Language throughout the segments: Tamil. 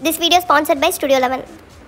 This video is sponsored by Studio 11.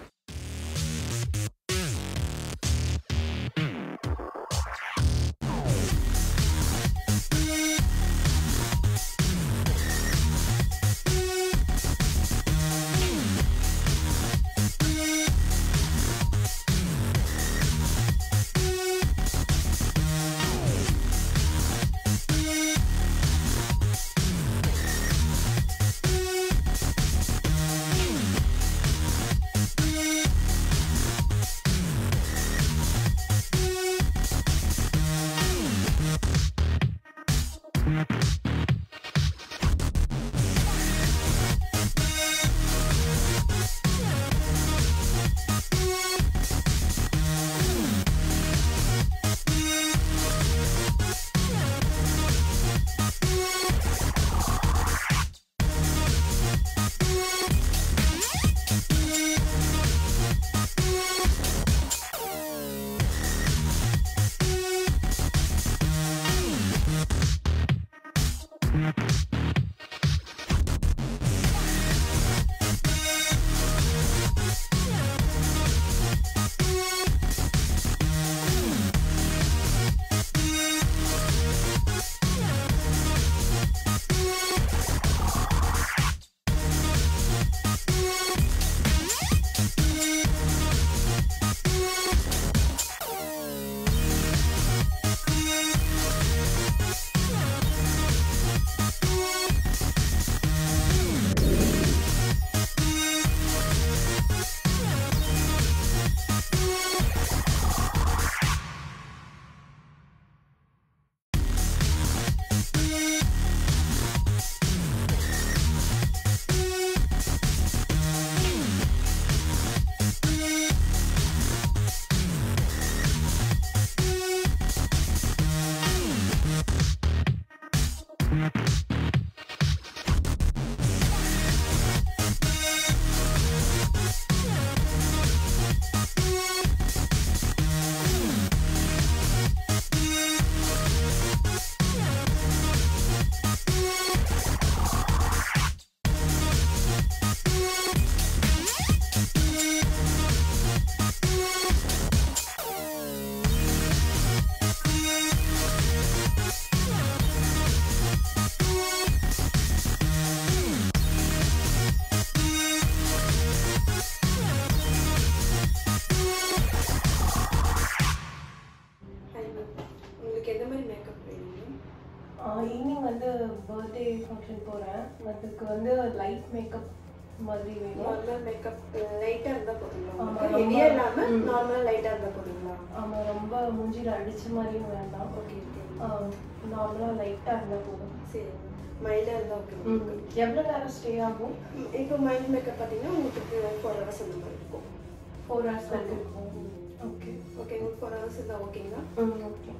Hi ma'am உங்களுக்கு எந்த மாதிரி மேக்கப் வேணும் ஈவினிங் வந்து பர்த்டே ஃபங்க்ஷன் போகிறேன் அதுக்கு வந்து லைட் மேக்கப் மாதிரி வேணும் நார்மல் மேக்கப் லைட்டாக இருந்தால் போதுங்களா ஆமா, உங்களுக்கு ரொம்ப- ஹெவியாக இல்லாமல் ம். நார்மலாக லைட்டாக இருந்தால் போதுங்களா ஆமாம் ரொம்ப மூஞ்சியில் அடிச்ச மாதிரியும் வேண்டாம் ஓகே ஓகே நார்மலாக லைட்டாக இருந்தால் போதும் சரி மைல்டாக இருந்தால் ஓகே உங்களுக்கு எவ்வளோ நேரம் ஸ்டே ஆகும் இப்போ மைல்ட் மேக்கப் பார்த்தீங்கன்னா உங்களுக்கு ஃபோர் ஹவர்ஸ் அந்த மாதிரி இருக்கும் ஃபோர் ஹவர்ஸ் வரைக்கும் இருக்கும் ஓகே ஓகே உங்களுக்கு ஃபோர் ஹவர்ஸ் இருந்தால் ஓகேங்களா ம் ஓகே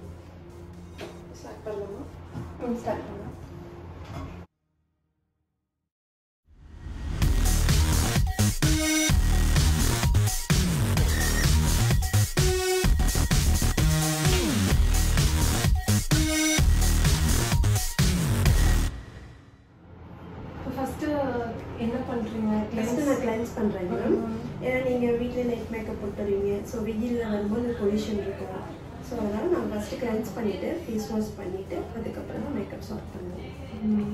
ஸ்டார்ட் பண்ணலாமா ம் ஸ்டார்ட் பண்ணலாம் ஃபர்ஸ்ட் என்ன பண்றீங்க ஃபஸ்ட்டு நான் கிளென்ஸ் பண்ணுறேங்க ஏன்னா நீங்கள் வீட்டில் நைட் மேக்கப் போட்டுருவீங்க ஸோ வெயிலில் வரும்போது பொல்யூஷன் இருக்கும் ஸோ அதனால் நான் ஃபஸ்ட்டு கிளென்ஸ் பண்ணிவிட்டு ஃபேஸ் வாஷ் பண்ணிவிட்டு அதுக்கப்புறம் தான் மேக்கப் ஸ்டார்ட் பண்ணுவேன் ம்.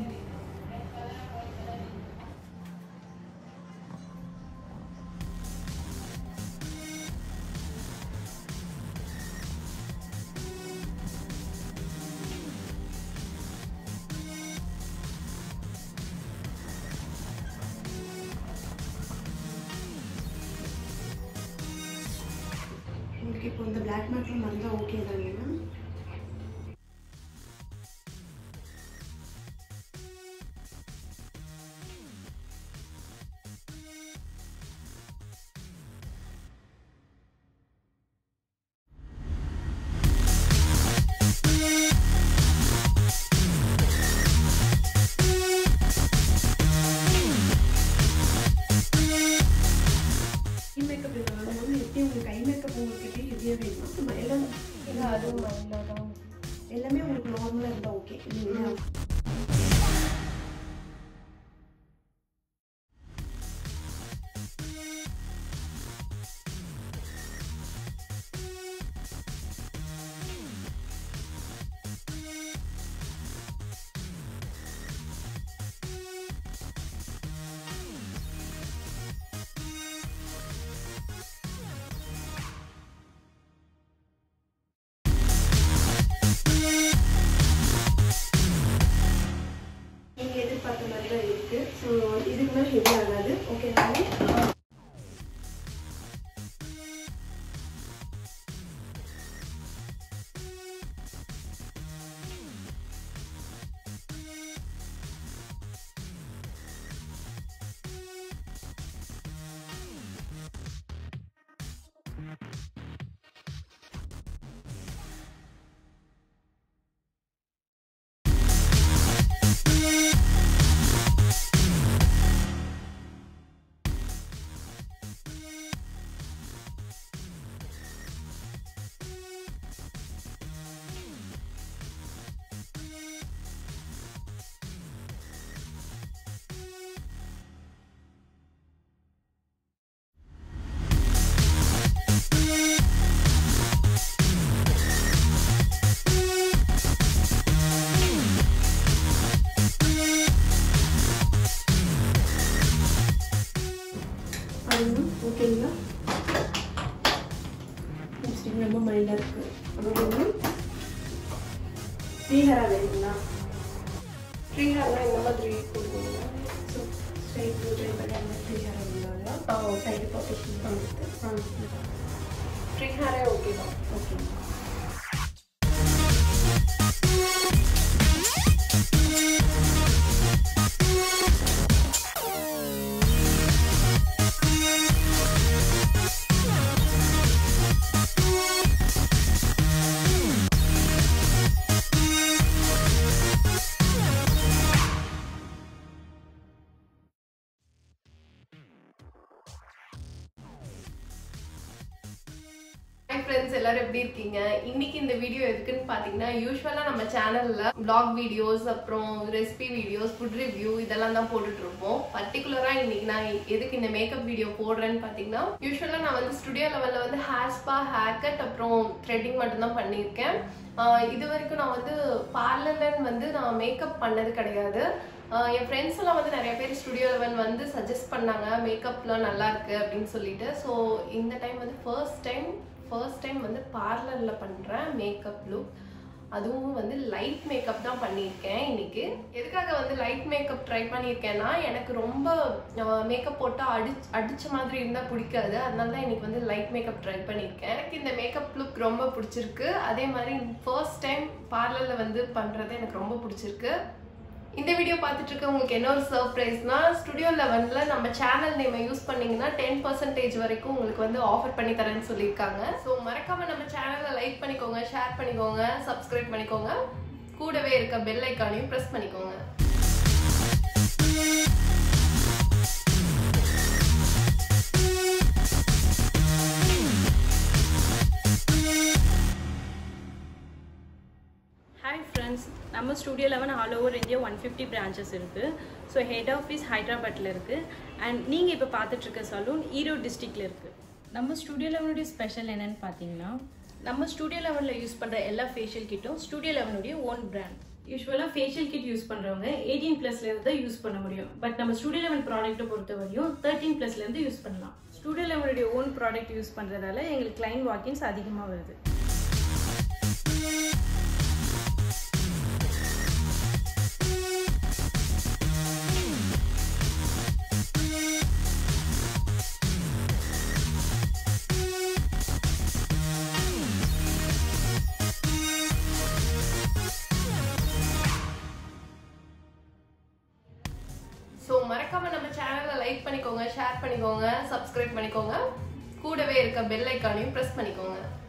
உங்களுக்கு இப்போ இந்த பிளாக் மேக்கப் வந்தால் ஓகே தானேண்ணா கை மேக்கப் வரும்போது எப்படி உங்கள் கை மேக்கப் உங்களுக்கு எப்படி ஹெவியாக வேணுமா மைல்டாக இல்லை அதுவும் நீங்கள் எதிர்பார்த்த மாதிரி தான் இருக்குது ஸோ இதுக்கு மேலே ஹெவி ஆகாது ஓகே தானே அதுதான் ஓகேங்களா லிப்ஸ்டிக் ரொம்ப மைல்டாக இருக்குது அப்புறம் ஃப்ரீ ஹேராக வேணுங்களா ஃப்ரீ ஹேர்லாம் இந்த மாதிரி கொடுக்குறீங்க ஸோ ஸ்ட்ரைட் ட்ரை பண்ணி அந்த ஃப்ரீ ஹேர் இருந்தாங்க ஆ சைடு ப்ரொஃபஷன் பண்ணிட்டு ஃப்ரீ ஹேரே ஓகே தான் ஓகே ஹாய் ஃப்ரெண்ட்ஸ் எல்லாரும் எப்படி இருக்கீங்க இன்னைக்கு இந்த வீடியோ எதுக்குன்னு பார்த்தீங்கன்னா யூஸ்வலாக நம்ம சேனலில் vlog வீடியோஸ் அப்புறம் ரெசிபி வீடியோஸ் ஃபுட் ரிவ்யூ இதெல்லாம் தான் போட்டுட்டு இருப்போம் பர்டிகுலராக இன்னைக்கு நான் எதுக்கு இந்த மேக்கப் வீடியோ போடுறேன்னு பார்த்தீங்கன்னா யூஸ்வலாக நான் வந்து ஸ்டுடியோ லெவலில் வந்து ஹேர் ஸ்பா ஹேர் கட் அப்புறம் த்ரெட்டிங் மட்டும்தான் பண்ணியிருக்கேன் ஆஹ் இது வரைக்கும் நான் வந்து பார்லர்லன்னு வந்து நான் மேக்கப் பண்ணது கிடையாது ஆஹ் என் ஃப்ரெண்ட்ஸ் எல்லாம் வந்து நிறைய பேர் ஸ்டுடியோ லெவல் வந்து சஜஸ்ட் பண்ணாங்க மேக்கப்லாம் நல்லா இருக்கு அப்படின்னு சொல்லிட்டு ஸோ இந்த டைம் வந்து ஃபர்ஸ்ட் டைம் ஃபர்ஸ்ட் டைம் வந்து பார்லரில் பண்ணுறேன் மேக்கப் லுக் அதுவும் வந்து லைட் மேக்கப் தான் பண்ணியிருக்கேன் இன்னைக்கு எதுக்காக வந்து லைட் மேக்கப் ட்ரை பண்ணியிருக்கேன்னா எனக்கு ரொம்ப மேக்கப் போட்டால் அடி அடிச்ச மாதிரி இருந்தால் பிடிக்காது அதனால தான் இன்னைக்கு வந்து லைட் மேக்கப் ட்ரை பண்ணியிருக்கேன் எனக்கு இந்த மேக்கப் லுக் ரொம்ப பிடிச்சிருக்கு அதே மாதிரி ஃபர்ஸ்ட் டைம் பார்லரில் வந்து பண்ணுறது எனக்கு ரொம்ப பிடிச்சிருக்கு இந்த வீடியோ பார்த்துட்டு இருக்க உங்களுக்கு என்ன ஒரு சர்ப்ரைஸ்னா ஸ்டுடியோ லெவன்ல நம்ம சேனல் நேமை யூஸ் பண்ணீங்கன்னா டென் பர்சன்டேஜ் வரைக்கும் உங்களுக்கு வந்து ஆஃபர் பண்ணி தரேன்னு சொல்லியிருக்காங்க ஸோ மறக்காம நம்ம சேனலை லைக் பண்ணிக்கோங்க ஷேர் பண்ணிக்கோங்க சப்ஸ்கிரைப் பண்ணிக்கோங்க கூடவே இருக்க பெல் ஐக்கானையும் ப்ரெஸ் பண்ணிக்கோங்க ஹாய் ஃப்ரெண்ட்ஸ் நம்ம Studio Eleven all over India one fifty branches இருக்குது ஸோ ஹெட் ஆஃபீஸ் ஹைதராபாத்தில் இருக்குது அண்ட் நீங்கள் இப்போ பார்த்துட்ருக்க சலூன் ஈரோடு டிஸ்ட்ரிக்டில் இருக்குது நம்ம ஸ்டூடியோ லெவனுடைய ஸ்பெஷல் என்னன்னு பார்த்தீங்கன்னா நம்ம ஸ்டூடியோ லெவனில் யூஸ் பண்ணுற எல்லா ஃபேஷியல் கிட்டும் ஸ்டூடியோ லெவனுடைய ஓன் பிராண்ட் யூஸ்வலாக ஃபேஷியல் கிட் யூஸ் பண்ணுறவங்க எயிட்டீன் ப்ளஸ்லேருந்து தான் யூஸ் பண்ண முடியும் பட் நம்ம ஸ்டூடியோ லெவன் ப்ராடக்ட்டை பொறுத்த வரையும் தேர்ட்டீன் ப்ளஸ்லேருந்து யூஸ் பண்ணலாம் ஸ்டூடியோ லெவனுடைய ஓன் ப்ராடக்ட் யூஸ் பண்ணுறதால எங்களுக்கு கிளைண்ட் வாக்கின்ஸ் அதிகமாக வருது ஸோ மறக்காம நம்ம சேனலை லைக் பண்ணிக்கோங்க ஷேர் பண்ணிக்கோங்க சப்ஸ்கிரைப் பண்ணிக்கோங்க கூடவே இருக்க பெல் ஐக்கானையும் ப்ரெஸ் பண்ணிக்கோங்க